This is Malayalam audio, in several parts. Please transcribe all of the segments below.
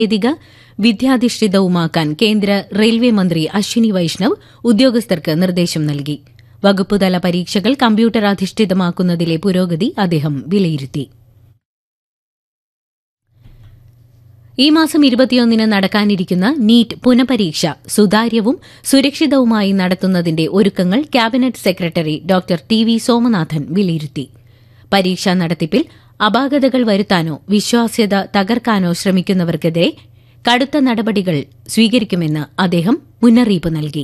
സാങ്കേതിക വിദ്യാധിഷ്ഠിതവുമാക്കാൻ കേന്ദ്ര റെയിൽവേ മന്ത്രി അശ്വിനി വൈഷ്ണവ് ഉദ്യോഗസ്ഥർക്ക് നിർദ്ദേശം നൽകി വകുപ്പുതല പരീക്ഷകൾ കമ്പ്യൂട്ടർ അധിഷ്ഠിതമാക്കുന്നതിലെ പുരോഗതി അദ്ദേഹം വിലയിരുത്തി ഈ മാസം ഇരുപത്തിയൊന്നിന് നടക്കാനിരിക്കുന്ന നീറ്റ് പുനഃപരീക്ഷ സുതാര്യവും സുരക്ഷിതവുമായി നടത്തുന്നതിന്റെ ഒരുക്കങ്ങൾ cabinet secretary doctor T V Somanathan വിലയിരുത്തി പരീക്ഷാ നടത്തിപ്പിൽ അപാകതകൾ വരുത്താനോ വിശ്വാസ്യത തകർക്കാനോ ശ്രമിക്കുന്നവർക്കെതിരെ കടുത്ത നടപടികൾ സ്വീകരിക്കുമെന്ന് അദ്ദേഹം മുന്നറിയിപ്പ് നൽകി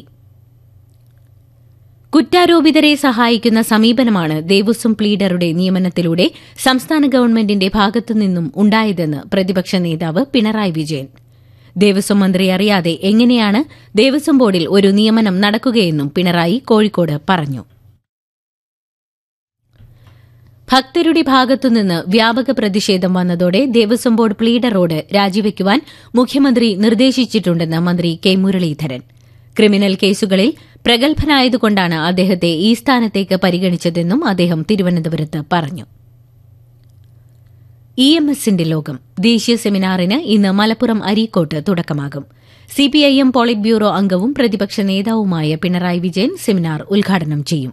കുറ്റാരോപിതരെ സഹായിക്കുന്ന സമീപനമാണ് ദേവസ്വം പ്ലീഡറുടെ നിയമനത്തിലൂടെ സംസ്ഥാന ഗവൺമെന്റിന്റെ ഭാഗത്തുനിന്നും ഉണ്ടായതെന്ന് പ്രതിപക്ഷ നേതാവ് പിണറായി വിജയൻ ദേവസ്വം മന്ത്രി അറിയാതെ എങ്ങനെയാണ് ദേവസ്വം ബോർഡിൽ ഒരു നിയമനം നടക്കുകയെന്നും പിണറായി കോഴിക്കോട് പറഞ്ഞു ഭക്തരുടെ ഭാഗത്തുനിന്ന് വ്യാപക പ്രതിഷേധം വന്നതോടെ ദേവസ്വം ബോർഡ് പ്ലീഡറോട് രാജിവെക്കുവാൻ മുഖ്യമന്ത്രി നിർദ്ദേശിച്ചിട്ടുണ്ടെന്ന് മന്ത്രി കെ മുരളീധരൻ ക്രിമിനൽ കേസുകളിൽ പ്രഗത്ഭനായതുകൊണ്ടാണ് അദ്ദേഹത്തെ ഈ സ്ഥാനത്തേക്ക് പരിഗണിച്ചതെന്നും അദ്ദേഹം തിരുവനന്തപുരത്ത് പറഞ്ഞു ഇ എം എസിന്റെ ലോകം ദേശീയ സെമിനാറിന് ഇന്ന് മലപ്പുറം അരീക്കോട്ട് തുടക്കമാകും സിപിഐഎം പോളിറ്റ് ബ്യൂറോ അംഗവും പ്രതിപക്ഷ നേതാവുമായ പിണറായി വിജയൻ സെമിനാർ ഉദ്ഘാടനം ചെയ്യും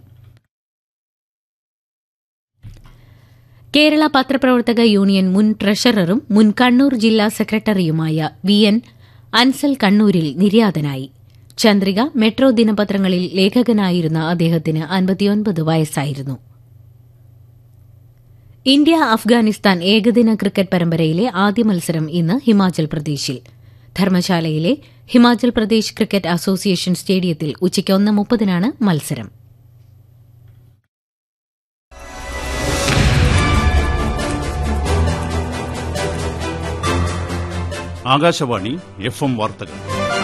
കേരള പത്രപ്രവർത്തക യൂണിയൻ മുൻ ട്രഷററും മുൻ കണ്ണൂർ ജില്ലാ സെക്രട്ടറിയുമായ വി എൻ അൻസൽ കണ്ണൂരിൽ നിര്യാതനായി ചന്ദ്രിക മെട്രോ ദിനപത്രങ്ങളിൽ ലേഖകനായിരുന്ന അദ്ദേഹത്തിന് അൻപത്തിയൊൻപത് വയസ്സായിരുന്നു ഇന്ത്യ അഫ്ഗാനിസ്ഥാൻ ഏകദിന ക്രിക്കറ്റ് പരമ്പരയിലെ ആദ്യ മത്സരം ഇന്ന് ഹിമാചൽ പ്രദേശിൽ ധർമ്മശാലയിലെ ഹിമാചൽ പ്രദേശ് ക്രിക്കറ്റ് അസോസിയേഷൻ സ്റ്റേഡിയത്തിൽ ഉച്ചയ്ക്ക് ഒന്ന് മുപ്പതിനാണ് മത്സരം ആകാശവാണി എഫ് എം വാർത്തകൾ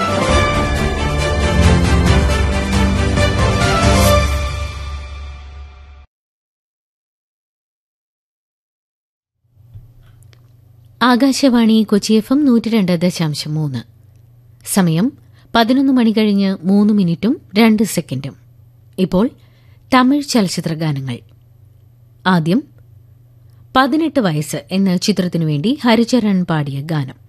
ആകാശവാണി കൊച്ചി എഫ് എം നൂറ്റി രണ്ട് ദശാംശം മൂന്ന് സമയം പതിനൊന്ന് മണി കഴിഞ്ഞ് മൂന്ന് മിനിറ്റും രണ്ട് സെക്കൻഡും ഇപ്പോൾ തമിഴ് ചലച്ചിത്ര ഗാനങ്ങൾ ആദ്യം പതിനെട്ട് വയസ്സ് എന്ന ചിത്രത്തിനു വേണ്ടി ഹരിചരൺ പാടിയ ഗാനം